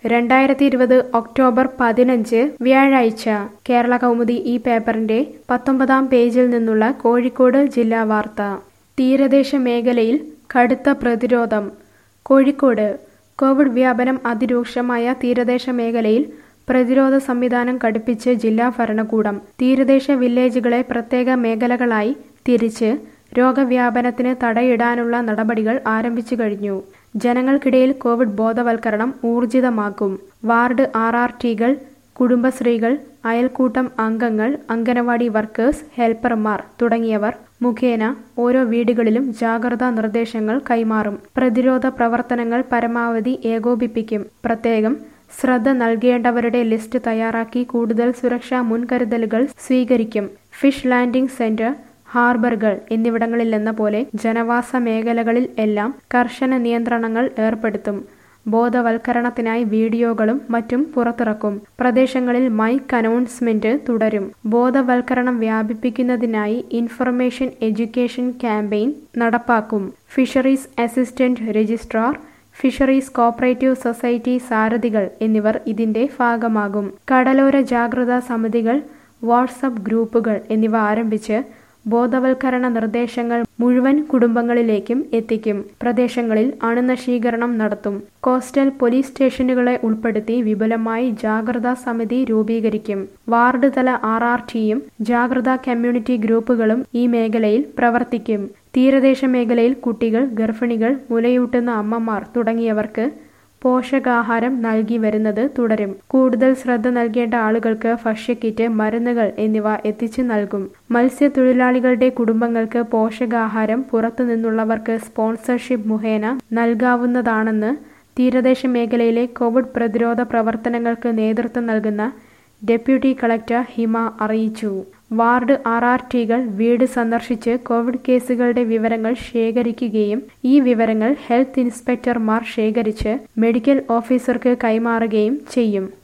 രണ്ടായിരത്തി ഇരുപത് ഒക്ടോബർ പതിനഞ്ച് വ്യാഴാഴ്ച കേരള കൗമുദി ഈ പേപ്പറിന്റെ പത്തൊമ്പതാം പേജിൽ നിന്നുള്ള കോഴിക്കോട് ജില്ലാ വാർത്ത തീരദേശ മേഖലയിൽ കടുത്ത പ്രതിരോധം കോഴിക്കോട് കോവിഡ് വ്യാപനം അതിരൂക്ഷമായ തീരദേശ മേഖലയിൽ പ്രതിരോധ സംവിധാനം കടുപ്പിച്ച് ജില്ലാ ഭരണകൂടം തീരദേശ വില്ലേജുകളെ പ്രത്യേക മേഖലകളായി തിരിച്ച് രോഗവ്യാപനത്തിന് തടയിടാനുള്ള നടപടികൾ ആരംഭിച്ചു കഴിഞ്ഞു ജനങ്ങൾക്കിടയിൽ കോവിഡ് ബോധവൽക്കരണം ഊർജിതമാക്കും വാർഡ് ആർ ആർ ടികൾ കുടുംബശ്രീകൾ അയൽക്കൂട്ടം അംഗങ്ങൾ അംഗനവാടി വർക്കേഴ്സ് ഹെൽപ്പർമാർ തുടങ്ങിയവർ മുഖേന ഓരോ വീടുകളിലും ജാഗ്രതാ നിർദ്ദേശങ്ങൾ കൈമാറും പ്രതിരോധ പ്രവർത്തനങ്ങൾ പരമാവധി ഏകോപിപ്പിക്കും പ്രത്യേകം ശ്രദ്ധ നൽകേണ്ടവരുടെ ലിസ്റ്റ് തയ്യാറാക്കി കൂടുതൽ സുരക്ഷാ മുൻകരുതലുകൾ സ്വീകരിക്കും ഫിഷ് ലാൻഡിംഗ് സെന്റർ ഹാർബറുകൾ എന്നിവിടങ്ങളിലെന്ന പോലെ ജനവാസ മേഖലകളിൽ എല്ലാം കർശന നിയന്ത്രണങ്ങൾ ഏർപ്പെടുത്തും ബോധവൽക്കരണത്തിനായി വീഡിയോകളും മറ്റും പുറത്തിറക്കും പ്രദേശങ്ങളിൽ മൈക്ക് അനൗൺസ്മെന്റ് തുടരും ബോധവൽക്കരണം വ്യാപിപ്പിക്കുന്നതിനായി ഇൻഫർമേഷൻ എഡ്യൂക്കേഷൻ ക്യാമ്പയിൻ നടപ്പാക്കും fisheries assistant registrar fisheries cooperative society സാരഥികൾ എന്നിവർ ഇതിന്റെ ഭാഗമാകും കടലോര ജാഗ്രതാ സമിതികൾ വാട്സപ്പ് ഗ്രൂപ്പുകൾ എന്നിവ ആരംഭിച്ച് ബോധവൽക്കരണ നിർദ്ദേശങ്ങൾ മുഴുവൻ കുടുംബങ്ങളിലേക്കും എത്തിക്കും പ്രദേശങ്ങളിൽ അണുനശീകരണം നടത്തും കോസ്റ്റൽ പോലീസ് സ്റ്റേഷനുകളെ ഉൾപ്പെടുത്തി വിപുലമായി ജാഗ്രതാ സമിതി രൂപീകരിക്കും വാർഡ് തല ആർ ആർ ടിയും ജാഗ്രതാ കമ്മ്യൂണിറ്റി ഗ്രൂപ്പുകളും ഈ മേഖലയിൽ പ്രവർത്തിക്കും തീരദേശ മേഖലയിൽ കുട്ടികൾ ഗർഭിണികൾ മുലയൂട്ടുന്ന അമ്മമാർ തുടങ്ങിയവർക്ക് പോഷകാഹാരം നൽകി വരുന്നത് തുടരും കൂടുതൽ ശ്രദ്ധ നൽകേണ്ട ആളുകൾക്ക് ഭക്ഷ്യക്കിറ്റ് മരുന്നുകൾ എന്നിവ എത്തിച്ചു നൽകും മത്സ്യത്തൊഴിലാളികളുടെ കുടുംബങ്ങൾക്ക് പോഷകാഹാരം പുറത്തുനിന്നുള്ളവർക്ക് സ്പോൺസർഷിപ്പ് മുഖേന നൽകാവുന്നതാണെന്ന് തീരദേശ മേഖലയിലെ കോവിഡ് പ്രതിരോധ പ്രവർത്തനങ്ങൾക്ക് നേതൃത്വം നൽകുന്ന ഡെപ്യൂട്ടി കളക്ടർ ഹിമ അറിയിച്ചു വാർഡ് ആർ ആർ ടികൾ വീട് സന്ദർശിച്ച് കോവിഡ് കേസുകളുടെ വിവരങ്ങൾ ശേഖരിക്കുകയും ഈ വിവരങ്ങൾ ഹെൽത്ത് ഇൻസ്പെക്ടർമാർ ശേഖരിച്ച് മെഡിക്കൽ ഓഫീസർക്ക് കൈമാറുകയും ചെയ്യും